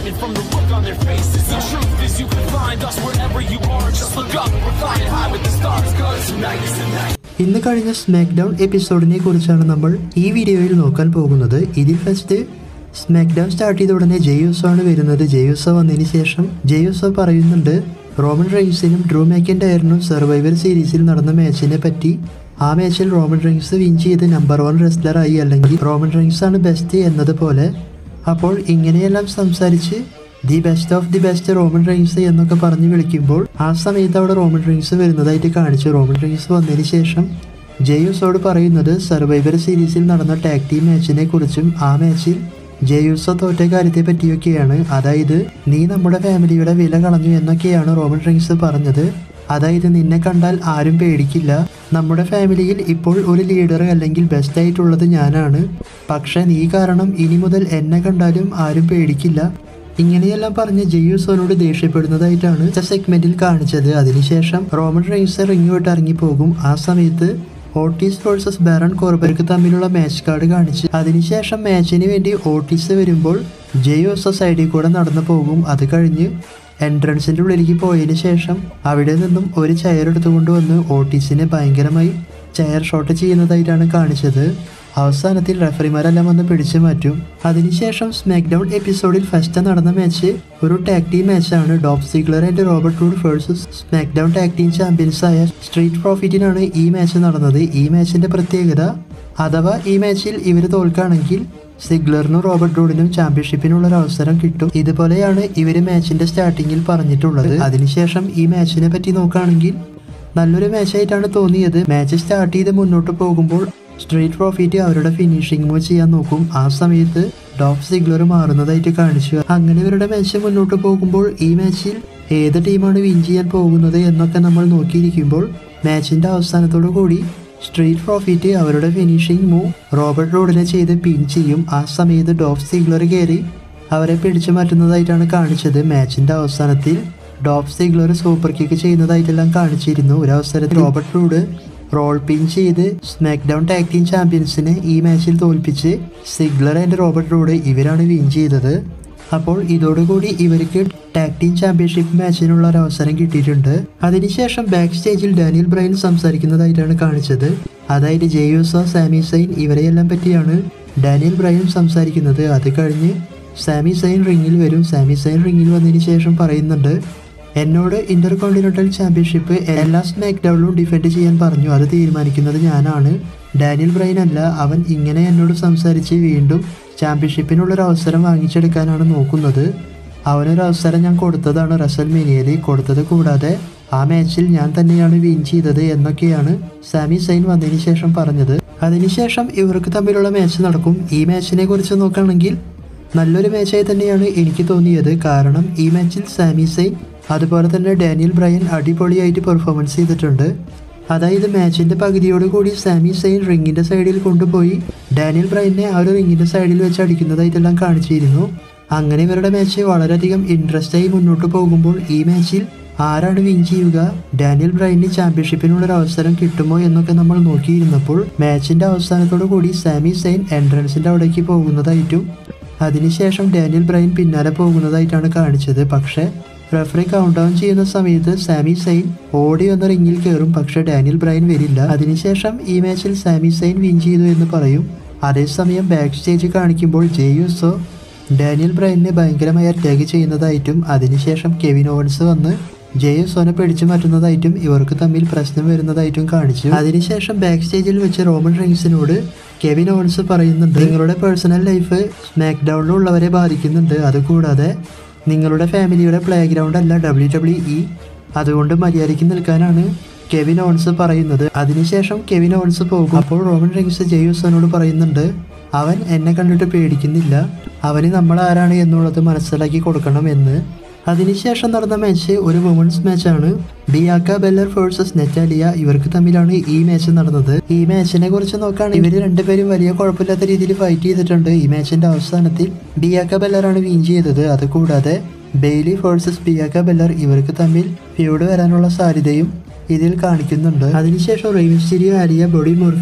disappointment from the look on their faces. The truth is, you can find us wherever you are. Just look up, we're flying high with the stars. Cause tonight is the night. ഇന്ന് കഴിഞ്ഞ smack down എപ്പിസോഡിനെ കുറിച്ചാണ് നമ്മൾ ഈ വീഡിയോയിൽ നോക്കാൻ പോകുന്നത് ഇതിൽ first smack down start ചെയ്ത ഉടനെ ജെയ്യൂസോ ആണ് വരുന്നത് ജെയ്യൂസോ വന്നതിന് ശേഷം ജെയ്യൂസോ പറയുന്നുണ്ട് റോമൻ റെയിൻസിനും ഡ്രൂ മാക്കിൻഡയറിനും സർവൈവർ സീരീസിൽ നടന്ന മാച്ചിനെ പറ്റി ആ മാച്ചിൽ റോമൻ റെയിൻസ് വിൻ ചെയ്ത് നമ്പർ വൺ റെസ്ലറായി അല്ലെങ്കിൽ റോമൻ റെയിൻസ് ആണ് ബെസ്റ്റ് എന്നതുപോലെ അപ്പോൾ ഇങ്ങനെയെല്ലാം സംസാരിച്ച് the best of the best Roman Reigns എന്നൊക്കെ പറഞ്ഞ് വിളിക്കുമ്പോൾ ആ സമയത്ത് അവിടെ റോമൻ റെയിൻസ് വരുന്നതായിട്ട് കാണിച്ചു റോമൻ റെയിൻസ് വന്നതിന് ശേഷം ജെയൂസോട് പറയുന്നത് സർവൈവർ സീരീസിൽ നടന്ന ടാഗ് ടീം മാച്ചിനെ കുറിച്ചും ആ മാച്ചിൽ ജെയൂസോ തോറ്റ കാര്യത്തെ പറ്റിയൊക്കെയാണ് അതായത് നീ നമ്മുടെ ഫാമിലിയുടെ വില കളഞ്ഞു എന്നൊക്കെയാണ് റോമൻ റെയിൻസ് പറഞ്ഞത് അതായത് നിന്നെ കണ്ടാൽ ആരും പേടിക്കില്ല നമ്മുടെ ഫാമിലിയിൽ ഇപ്പോൾ ഒരു ലീഡർ അല്ലെങ്കിൽ ബെസ്റ്റ് ആയിട്ടുള്ളത് ഞാനാണ് പക്ഷെ നീ കാരണം ഇനി മുതൽ എന്നെ കണ്ടാലും ആരും പേടിക്കില്ല ഇങ്ങനെയെല്ലാം പറഞ്ഞ് ജെയ്യൂസോനോട് ദേഷ്യപ്പെടുന്നതായിട്ടാണ് സെഗ്മെന്റിൽ കാണിച്ചത് അതിനുശേഷം റോമൻ റെയിൻസ് റിങ് വിട്ട് ഇറങ്ങിപ്പോകും ആ സമയത്ത് ഓട്ടീസ് വേഴ്സസ് ബാരൺ കോർബർക്ക് തമ്മിലുള്ള മാച്ച് കാർഡ് കാണിച്ച് അതിനുശേഷം മാച്ചിന് വേണ്ടി ഓട്ടീസ് വരുമ്പോൾ ജെയ്യൂസോ സൈഡിൽ കൂടെ നടന്നു പോകും അത് കഴിഞ്ഞ് എൻട്രൻസിന്റെ ഉള്ളിലേക്ക് പോയതിന് ശേഷം അവിടെ നിന്നും ഒരു ചെയർ എടുത്തുകൊണ്ട് വന്ന് ഓട്ടീസിനെ ഭയങ്കരമായി ചെയർ ഷോട്ട് ചെയ്യുന്നതായിട്ടാണ് കാണിച്ചത് അവസാനത്തിൽ റെഫറിമാരെല്ലാം വന്ന് പിടിച്ചു മാറ്റും അതിനുശേഷം സ്മാക്ക് ഡൗൺ എപ്പിസോഡിൽ ഫസ്റ്റ് നടന്ന മാച്ച് ഒരു ടാഗ് ടീം മാച്ചാണ് Dolph Ziggler and Robert Roode versus SmackDown tag team champions ആയ സ്ട്രീറ്റ് പ്രോഫിറ്റിനാണ് ഈ മാച്ച് നടന്നത് ഈ മാച്ചിന്റെ പ്രത്യേകത അഥവാ ഈ മാച്ചിൽ ഇവർ തോൽക്കുകയാണെങ്കിൽ സിഗ്ലറിനും റോബർട്ട് റൂഡിനും ചാമ്പ്യൻഷിപ്പിനുള്ള ഒരു അവസരം കിട്ടും ഇതുപോലെയാണ് ഇവര് മാച്ചിന്റെ സ്റ്റാർട്ടിങ്ങിൽ പറഞ്ഞിട്ടുള്ളത് അതിനുശേഷം ഈ മാച്ചിനെ പറ്റി നോക്കുകയാണെങ്കിൽ നല്ലൊരു മാച്ചായിട്ടാണ് തോന്നിയത് മാച്ച് സ്റ്റാർട്ട് ചെയ്ത് മുന്നോട്ട് പോകുമ്പോൾ സ്ട്രീറ്റ് പ്രോഫിറ്റ് അവരുടെ ഫിനിഷിംഗ് മൂവ് ചെയ്യാൻ നോക്കും ആ സമയത്ത് ഡോഫ് സിഗ്ലർ മാറുന്നതായിട്ട് കാണിച്ചു അങ്ങനെ ഇവരുടെ മാച്ച് മുന്നോട്ട് പോകുമ്പോൾ ഈ മാച്ചിൽ ഏത് ടീമാണ് വിൻ ചെയ്യാൻ പോകുന്നത് എന്നൊക്കെ നമ്മൾ നോക്കിയിരിക്കുമ്പോൾ മാച്ചിന്റെ അവസാനത്തോടു കൂടി സ്ട്രീറ്റ് പ്രോഫിറ്റ് അവരുടെ ഫിനിഷിംഗ് മൂവ് റോബർട്ട് റോഡിനെ ചെയ്ത് പിൻ ചെയ്യും ആ സമയത്ത് ഡോഫ് സിഗ്ലർ കയറി അവരെ പിടിച്ചു മാറ്റുന്നതായിട്ടാണ് കാണിച്ചത് മാച്ചിന്റെ അവസാനത്തിൽ ഡോഫ് സിഗ്ലർ സൂപ്പർ കിക്ക് ചെയ്യുന്നതായിട്ടെല്ലാം കാണിച്ചിരുന്നു ഒരു അവസരത്തിൽ റോബർട്ട് റൂഡ് റോൾ പിൻ ചെയ്ത് സ്മാക്ക് ഡൗൺ ടാഗ് ടീം ചാമ്പ്യൻസിനെ ഈ മാച്ചിൽ തോൽപ്പിച്ച് സിഗ്ലർ ആൻഡ് റോബർട്ട് റൂഡ് ഇവരാണ് വിൻ ചെയ്തത് അപ്പോൾ ഇതോടുകൂടി ഇവർക്ക് ടാഗ് ടീം ചാമ്പ്യൻഷിപ്പ് മാച്ചിനുള്ള ഒരു അവസരം കിട്ടിയിട്ടുണ്ട് അതിനുശേഷം ബാക്ക് സ്റ്റേജിൽ ഡാനിയൽ ബ്രൈൻ സംസാരിക്കുന്നതായിട്ടാണ് കാണിച്ചത് അതായത് ജെയ്യൂസോ സാമി സൈൻ ഇവരെയെല്ലാം പറ്റിയാണ് ഡാനിയൽ ബ്രൈൻ സംസാരിക്കുന്നത് അത് കഴിഞ്ഞ് സാമി സൈൻ റിങ്ങിൽ വരും സാമി സൈൻ റിങ്ങിൽ വന്നതിന് ശേഷം പറയുന്നുണ്ട് എന്നോട് ഇന്റർ കോണ്ടിനെന്റൽ ചാമ്പ്യൻഷിപ്പ് എല്ലാ സ്മാക്ക് ഡൗണിലും ഡിഫെൻഡ് ചെയ്യാൻ പറഞ്ഞു അത് തീരുമാനിക്കുന്നത് ഞാനാണ് ഡാനിയൽ ബ്രൈൻ അല്ല അവൻ ഇങ്ങനെ എന്നോട് സംസാരിച്ച് വീണ്ടും ചാമ്പ്യൻഷിപ്പിനുള്ളൊരു അവസരം വാങ്ങിച്ചെടുക്കാനാണ് നോക്കുന്നത് അവനൊരു അവസരം ഞാൻ കൊടുത്തതാണ് റസൽ മിനിയയിൽ കൊടുത്തത് കൂടാതെ ആ മാച്ചിൽ ഞാൻ തന്നെയാണ് വിൻ ചെയ്തത് എന്നൊക്കെയാണ് സാമി സൈൻ വന്നതിന് ശേഷം പറഞ്ഞത് അതിനുശേഷം ഇവർക്ക് തമ്മിലുള്ള മാച്ച് നടക്കും ഈ മാച്ചിനെ കുറിച്ച് നോക്കുകയാണെങ്കിൽ നല്ലൊരു മാച്ചായി തന്നെയാണ് എനിക്ക് തോന്നിയത് കാരണം ഈ മാച്ചിൽ സാമി സൈൻ അതുപോലെ തന്നെ ഡാനിയൽ ബ്രയൻ അടിപൊളിയായിട്ട് പെർഫോമൻസ് ചെയ്തിട്ടുണ്ട് അതായത് മാച്ചിന്റെ പകുതിയോട് കൂടി സാമി സൈൻ റിങ്ങിന്റെ സൈഡിൽ കൊണ്ടുപോയി ഡാനിയൽ ബ്രയനെ ആ ഒരു റിങ്ങിന്റെ സൈഡിൽ വെച്ച് അടിക്കുന്നതായിട്ടെല്ലാം കാണിച്ചിരുന്നു അങ്ങനെ ഇവരുടെ മാച്ച് വളരെയധികം ഇൻട്രസ്റ്റ് ആയി മുന്നോട്ട് പോകുമ്പോൾ ഈ മാച്ചിൽ ആരാണ് വിൻ ചെയ്യുക ഡാനിയൽ ബ്രൈന് ചാമ്പ്യൻഷിപ്പിനുള്ള ഒരു അവസരം കിട്ടുമോ എന്നൊക്കെ നമ്മൾ നോക്കിയിരുന്നപ്പോൾ മാച്ചിന്റെ അവസാനത്തോടു കൂടി സാമി സൈൻ എൻട്രൻസിന്റെ അവിടേക്ക് പോകുന്നതായിട്ടും അതിനുശേഷം ഡാനിയൽ ബ്രൈൻ പിന്നാലെ പോകുന്നതായിട്ടാണ് കാണിച്ചത് പക്ഷേ റെഫറി കൗണ്ട് ഡൗൺ ചെയ്യുന്ന സമയത്ത് സാമി സൈൻ ഓടി വന്ന റിങ്ങിൽ കയറും പക്ഷെ ഡാനിയൽ ബ്രൈൻ വരില്ല അതിനുശേഷം ഈ മാച്ചിൽ സാമി സൈൻ വിൻ ചെയ്തു എന്ന് പറയും അതേസമയം ബാക്ക് സ്റ്റേജ് കാണിക്കുമ്പോൾ ജെയ്യൂസോ ഡാനിയൽ ബ്രൈനെ ഭയങ്കരമായി അറ്റാക്ക് ചെയ്യുന്നതായിട്ടും അതിനുശേഷം കെവിൻ ഓവൻസ് വന്ന് ജെയ്യൂസോനെ പിടിച്ചു മാറ്റുന്നതായിട്ടും ഇവർക്ക് തമ്മിൽ പ്രശ്നം വരുന്നതായിട്ടും കാണിച്ചു അതിനുശേഷം ബാക്ക് സ്റ്റേജിൽ വെച്ച് റോമൻ റിങ്സിനോട് കെവിൻ ഓവൻസ് പറയുന്നുണ്ട് നിങ്ങളുടെ പേഴ്സണൽ ലൈഫ് സ്മാക്ക് ഡൗണിലുള്ളവരെ ബാധിക്കുന്നുണ്ട് അതുകൂടാതെ നിങ്ങളുടെ ഫാമിലിയുടെ പ്ലേ ഗ്രൗണ്ട് അല്ല ഡബ്ല്യു ഡബ്ല്യു ഇ അതുകൊണ്ട് മര്യാദയ്ക്ക് നിൽക്കാനാണ് കെവിൻ ഓൺസ് പറയുന്നത് അതിനുശേഷം കെവിൻ ഓൺസ് പോകും അപ്പോൾ റോമൻ റിങ്സ് ജെയ്യൂസനോട് പറയുന്നുണ്ട് അവൻ എന്നെ കണ്ടിട്ട് പേടിക്കുന്നില്ല അവന് നമ്മൾ ആരാണ് എന്നുള്ളത് മനസ്സിലാക്കി കൊടുക്കണം എന്ന് അതിനുശേഷം നടന്ന മാച്ച് ഒരു വുമൺസ് മാച്ചാണ് ബിയാക്ക ബെല്ലർ വേഴ്സസ് നെറ്റാലിയ ഇവർക്ക് തമ്മിലാണ് ഈ മാച്ച് നടന്നത് ഈ മാച്ചിനെ കുറിച്ച് നോക്കുകയാണെങ്കിൽ ഇവർ രണ്ടുപേരും വലിയ കുഴപ്പമില്ലാത്ത രീതിയിൽ ഫൈറ്റ് ചെയ്തിട്ടുണ്ട് ഈ മാച്ചിന്റെ അവസാനത്തിൽ ബിയാക്ക ബെല്ലറാണ് വിൻ ചെയ്തത് അതുകൂടാതെ ബെയ്ലി വേഴ്സസ് ബിയാക്ക ബെല്ലർ ഇവർക്ക് തമ്മിൽ ഫ്യൂഡ് വരാനുള്ള സാധ്യതയും ഇതിൽ കാണിക്കുന്നുണ്ട് അതിനുശേഷം റെയിൻസ്റ്റീരിയോ ആലിയ ബോഡി മോർഫി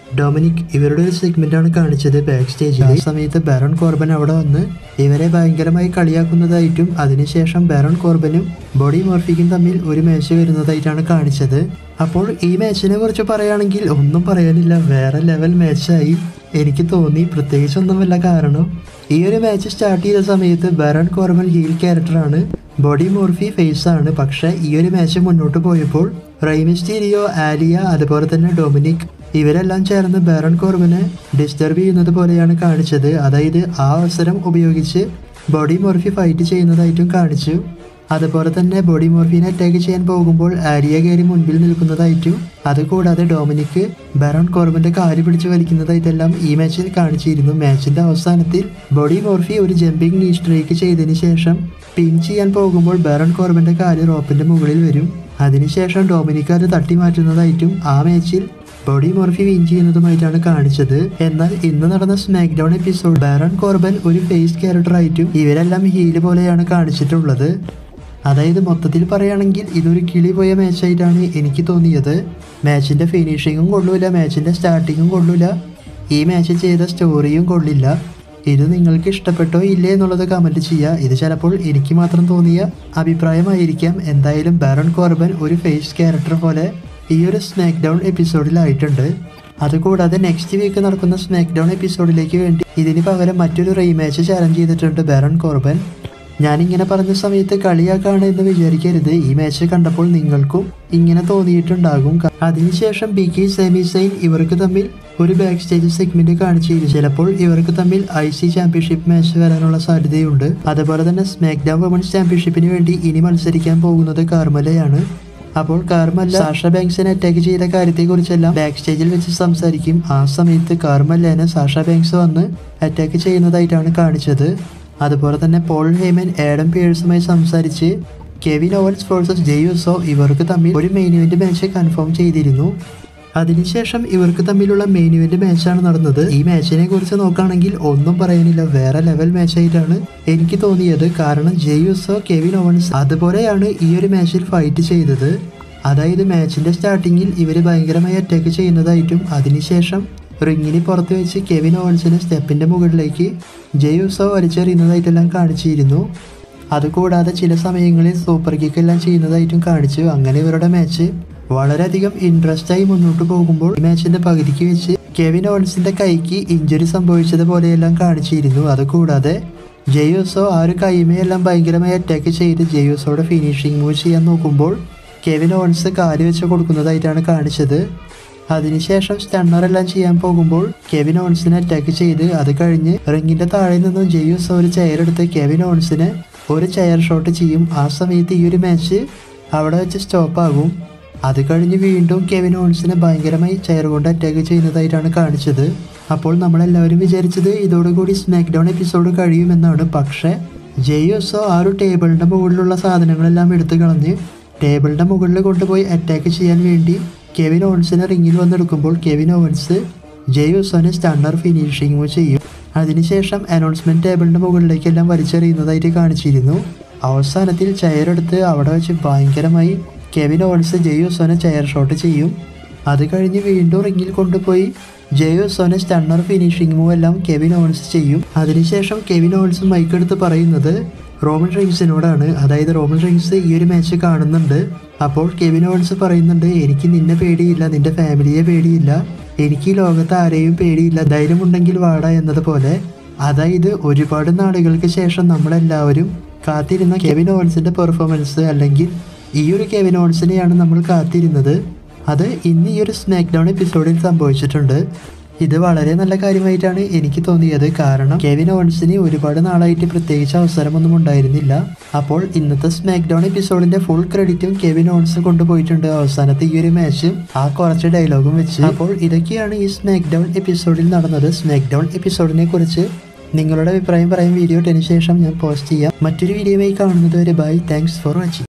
ഡൊമിനിക് ഇവരുടെ ഒരു സെഗ്മെന്റ് ആണ് കാണിച്ചത് ബാക്ക് സ്റ്റേജിൽ ആ സമയത്ത് ബാരൺ കോർബൻ അവിടെ വന്ന് ഇവരെ ഭയങ്കരമായി കളിയാക്കുന്നതായിട്ടും അതിനുശേഷം ബാരൺ കോർബനും ബോഡി മോർഫിക്കും തമ്മിൽ ഒരു മാച്ച് വരുന്നതായിട്ടാണ് കാണിച്ചത് അപ്പോൾ ഈ മാച്ചിനെ കുറിച്ച് പറയുകയാണെങ്കിൽ ഒന്നും പറയാനില്ല വേറെ ലെവൽ മാച്ചായി എനിക്ക് തോന്നി പ്രത്യേകിച്ചൊന്നുമല്ല കാരണം ഈ ഒരു മാച്ച് സ്റ്റാർട്ട് ചെയ്ത സമയത്ത് ബാരൺ കോർബൻ ഹീൽ ക്യാരക്ടറാണ് ബോഡി മോർഫി ഫേസ് ആണ് പക്ഷേ ഈ ഒരു മാച്ച് മുന്നോട്ട് പോയപ്പോൾ റൈമിസ്റ്റീരിയോ ആലിയ അതുപോലെ തന്നെ ഡൊമിനിക് ഇവരെല്ലാം ചേർന്ന് ബാരൺ കോർബിനെ ഡിസ്റ്റർബ് ചെയ്യുന്നത് പോലെയാണ് കാണിച്ചത് അതായത് ആ അവസരം ഉപയോഗിച്ച് ബോഡി മോർഫി ഫൈറ്റ് ചെയ്യുന്നതായിട്ടും കാണിച്ചു അതുപോലെ തന്നെ ബോഡി മോർഫിനെ അറ്റാക്ക് ചെയ്യാൻ പോകുമ്പോൾ ആരിയ കയറി മുൻപിൽ നിൽക്കുന്നതായിട്ടും അതുകൂടാതെ ഡൊമിനിക്ക് ബാരോൺ കോർബിന്റെ കാല് പിടിച്ച് വലിക്കുന്നതായിട്ടെല്ലാം ഈ മാച്ചിൽ കാണിച്ചിരുന്നു മാച്ചിന്റെ അവസാനത്തിൽ ബോഡി മോർഫി ഒരു ജമ്പിംഗ് നീ സ്ട്രൈക്ക് ചെയ്തതിന് ശേഷം പിൻ ചെയ്യാൻ പോകുമ്പോൾ ബാരോൺ കോർബിന്റെ കാല് റോപ്പിന്റെ മുകളിൽ വരും അതിനുശേഷം ഡൊമിനിക്ക് അത് തട്ടി മാറ്റുന്നതായിട്ടും ആ മാച്ചിൽ ബോഡി മോർഫി വിൻ ചെയ്യുന്നതുമായിട്ടാണ് കാണിച്ചത് എന്നാൽ ഇന്ന് നടന്ന SmackDown episode Baron Corbin ഒരു ഫേസ് ക്യാരക്ടറായിട്ടും ഇവരെല്ലാം ഹീല് പോലെയാണ് കാണിച്ചിട്ടുള്ളത് അതായത് മൊത്തത്തിൽ പറയുകയാണെങ്കിൽ ഇതൊരു കിളി പോയ മാച്ചായിട്ടാണ് എനിക്ക് തോന്നിയത് മാച്ചിൻ്റെ ഫിനിഷിങ്ങും കൊള്ളൂല മാച്ചിൻ്റെ സ്റ്റാർട്ടിങ്ങും കൊള്ളൂല ഈ മാച്ച് ചെയ്ത സ്റ്റോറിയും കൊള്ളില്ല ഇത് നിങ്ങൾക്ക് ഇഷ്ടപ്പെട്ടോ ഇല്ലേ എന്നുള്ളത് കമൻറ്റ് ചെയ്യുക ഇത് ചിലപ്പോൾ എനിക്ക് മാത്രം തോന്നിയ അഭിപ്രായമായിരിക്കാം എന്തായാലും ബാരൺ കോർബൻ ഒരു ഫേസ് ക്യാരക്ടർ പോലെ ഈ ഒരു സ്മാക്ക് ഡൗൺ എപ്പിസോഡിലായിട്ടുണ്ട് അതുകൂടാതെ നെക്സ്റ്റ് വീക്ക് നടക്കുന്ന സ്മാക്ക് ഡൗൺ എപ്പിസോഡിലേക്ക് വേണ്ടി ഇതിന് പകരം മറ്റൊരു റീമാച്ച് ചാലഞ്ച് ചെയ്തിട്ടുണ്ട് ബാരൺ കോർബൻ ഞാനിങ്ങനെ പറഞ്ഞ സമയത്ത് കളിയാക്കാണ് എന്ന് വിചാരിക്കരുത് ഈ മാച്ച് കണ്ടപ്പോൾ നിങ്ങൾക്കും ഇങ്ങനെ തോന്നിയിട്ടുണ്ടാകും ക- അതിനുശേഷം ബി കെ സെമി സൈൻ ഇവർക്ക് തമ്മിൽ ഒരു ബാക്ക് സ്റ്റേജ് സെഗ്മെന്റ് കാണിച്ചിരുന്നു ചിലപ്പോൾ ഇവർക്ക് തമ്മിൽ ഐ സി ചാമ്പ്യൻഷിപ്പ് മാച്ച് വരാനുള്ള സാധ്യതയുണ്ട് അതുപോലെ തന്നെ സ്മാക്ക് ഡൗൺ വുമൻസ് ചാമ്പ്യൻഷിപ്പിന് വേണ്ടി ഇനി മത്സരിക്കാൻ പോകുന്നത് കാർമലയാണ് അപ്പോൾ കാർമല്ല സാഷ ബാങ്ക്സിനെ അറ്റാക്ക് ചെയ്ത കാര്യത്തെക്കുറിച്ചെല്ലാം ബാക്ക് സ്റ്റേജിൽ വെച്ച് സംസാരിക്കും ആ സമയത്ത് കാർമല്ലേനെ സാഷ ബാങ്ക്സ് വന്ന് അറ്റാക്ക് ചെയ്യുന്നതായിട്ടാണ് കാണിച്ചത് അതുപോലെ തന്നെ പോൾ ഹേമൻ ആഡം പിയേഴ്സുമായി സംസാരിച്ച് കെവിൻ ഓവൻസ് വേഴ്സസ് ജെയ്യൂസോ ഇവർക്ക് തമ്മിൽ ഒരു മെയിൻ ഇവന്റ് മാച്ച് കൺഫേം ചെയ്തിരുന്നു അതിനുശേഷം ഇവർക്ക് തമ്മിലുള്ള മെയിൻ ഇവന്റ് മാച്ചാണ് നടന്നത് ഈ മാച്ചിനെ കുറിച്ച് നോക്കുകയാണെങ്കിൽ ഒന്നും പറയാനില്ല വേറെ ലെവൽ മാച്ചായിട്ടാണ് എനിക്ക് തോന്നിയത് കാരണം ജെയ്യൂസോ കെവിൻ ഓവൻസ് അതുപോലെയാണ് ഈ ഒരു മാച്ചിൽ ഫൈറ്റ് ചെയ്തത് അതായത് മാച്ചിന്റെ സ്റ്റാർട്ടിങ്ങിൽ ഇവർ ഭയങ്കരമായി അറ്റാക്ക് ചെയ്യുന്നതായിട്ടും അതിനുശേഷം റിങ്ങിന് പുറത്ത് വെച്ച് കെവിൻ ഓവൻസിനെ സ്റ്റെപ്പിന്റെ മുകളിലേക്ക് ജെയ്യൂസോ വലിച്ചെറിയുന്നതായിട്ടെല്ലാം കാണിച്ചിരുന്നു അതുകൂടാതെ ചില സമയങ്ങളിൽ സൂപ്പർ കിക്ക് എല്ലാം ചെയ്യുന്നതായിട്ടും കാണിച്ചു അങ്ങനെ ഇവരുടെ മാച്ച് വളരെയധികം ഇൻട്രസ്റ്റ് ആയി മുന്നോട്ട് പോകുമ്പോൾ ഈ മാച്ചിന്റെ പകുതിക്ക് വെച്ച് കെവിൻ ഓവൻസിന്റെ കൈക്ക് ഇഞ്ചുറി സംഭവിച്ചത് പോലെയെല്ലാം കാണിച്ചിരുന്നു അതുകൂടാതെ ജെയ്യൂസോ ആ ഒരു കൈമയെല്ലാം ഭയങ്കരമായി അറ്റാക്ക് ചെയ്ത് ജെയ്യൂസോയുടെ ഫിനിഷിംഗ് മൂവ് ചെയ്യാൻ നോക്കുമ്പോൾ കെവിൻ ഓവൻസ് കാല് വെച്ച് കൊടുക്കുന്നതായിട്ടാണ് കാണിച്ചത് അതിനുശേഷം സ്റ്റണ്ണർ എല്ലാം ചെയ്യാൻ പോകുമ്പോൾ കെവിൻ ഓൺസിനെ അറ്റാക്ക് ചെയ്ത് അത് കഴിഞ്ഞ് റിങ്ങിന്റെ താഴെ നിന്നും ജെയ്യൂസ് ഒരു ചെയർ എടുത്ത് കെവിൻ ഓൺസിനെ ഒരു ചെയർ ഷോട്ട് ചെയ്യും ആ സമയത്ത് ഈ ഒരു മാച്ച് അവിടെ വെച്ച് സ്റ്റോപ്പ് ആകും അത് കഴിഞ്ഞ് വീണ്ടും കെവിൻ ഓൺസിനെ ഭയങ്കരമായി ചെയർ കൊണ്ട് അറ്റാക്ക് ചെയ്യുന്നതായിട്ടാണ് കാണിച്ചത് അപ്പോൾ നമ്മളെല്ലാവരും വിചാരിച്ചത് ഇതോടുകൂടി സ്മാക്ക് ഡൗൺ എപ്പിസോഡ് കഴിയുമെന്നാണ് പക്ഷേ ജെയ്യൂസോ ആ ഒരു ടേബിളിന്റെ മുകളിലുള്ള സാധനങ്ങളെല്ലാം എടുത്തു കളഞ്ഞ് ടേബിളിന്റെ മുകളിൽ കൊണ്ടുപോയി അറ്റാക്ക് ചെയ്യാൻ വേണ്ടി കെവിൻ ഓവൻസിനെ റിങ്ങിൽ വന്നെടുക്കുമ്പോൾ കെവിൻ ഓവൻസ് ജെയ്യൂസോനെ സ്റ്റണ്ണർ ഫിനിഷിംഗ് ചെയ്യും അതിനുശേഷം അനൗൺസ്മെന്റ് ടേബിളിന്റെ മുകളിലേക്കെല്ലാം വലിച്ചെറിയുന്നതായിട്ട് കാണിച്ചിരുന്നു അവസാനത്തിൽ ചെയർ എടുത്ത് അവിടെ വെച്ച് ഭയങ്കരമായി കെവിൻ ഓവൻസ് ജെയ്യൂസോനെ ചെയർ ഷോട്ട് ചെയ്യും അത് കഴിഞ്ഞ് വീണ്ടും റിങ്ങിൽ കൊണ്ടുപോയി ജെയ്യൂസോനെ സ്റ്റണ്ണർ ഫിനിഷിംഗ് മൂവ് എല്ലാം കെവിൻ ഓവൻസ് ചെയ്യും അതിനുശേഷം കെവിൻ ഓവൻസ് മൈക്ക് എടുത്ത് പറയുന്നത് റോമൻ റിങ്സിനോടാണ് അതായത് റോമൻ റിങ്സ് ഈ ഒരു മാച്ച് കാണുന്നുണ്ട് അപ്പോൾ കെവിൻ ഓവൻസ് പറയുന്നുണ്ട് എനിക്ക് നിന്നെ പേടിയില്ല നിന്റെ ഫാമിലിയെ പേടിയില്ല എനിക്ക് ഈ ലോകത്ത് ആരെയും പേടിയില്ല ധൈര്യമുണ്ടെങ്കിൽ വാട എന്നതുപോലെ അതായത് ഒരുപാട് നാളുകൾക്ക് ശേഷം നമ്മളെല്ലാവരും കാത്തിരുന്ന കെവിൻ ഓവൻസിന്റെ പെർഫോമൻസ് അല്ലെങ്കിൽ ഈ ഒരു കെവിൻ ഓവൻസിനെയാണ് നമ്മൾ കാത്തിരുന്നത് അത് ഇന്ന് ഈ ഒരു സ്മാക്ക് ഡൗൺ എപ്പിസോഡിൽ സംഭവിച്ചിട്ടുണ്ട് ഇത് വളരെ നല്ല കാര്യമായിട്ടാണ് എനിക്ക് തോന്നിയത് കാരണം കെവിൻ ഓൺസിന് ഒരുപാട് നാളായിട്ട് പ്രത്യേകിച്ച് അവസരമൊന്നും ഉണ്ടായിരുന്നില്ല അപ്പോൾ ഇന്നത്തെ സ്മാക്ക് ഡൗൺ എപ്പിസോഡിന്റെ ഫുൾ ക്രെഡിറ്റും കെവിൻ ഓൺസ് കൊണ്ടുപോയിട്ടുണ്ട് അവസാനത്തെ ഈ ഒരു മാച്ചും ആ കുറച്ച് ഡയലോഗും വെച്ച് അപ്പോൾ ഇതൊക്കെയാണ് ഈ സ്മാക്ക് ഡൗൺ എപ്പിസോഡിൽ നടന്നത് സ്മാക്ക് ഡൗൺ എപ്പിസോഡിനെ കുറിച്ച് നിങ്ങളുടെ അഭിപ്രായം പറയാൻ വീഡിയോ ഇട്ടതിന് ശേഷം ഞാൻ പോസ്റ്റ് ചെയ്യാം മറ്റൊരു വീഡിയോയുമായി കാണുന്നത് വരെ ബൈ താങ്ക്സ് ഫോർ വാച്ചിങ്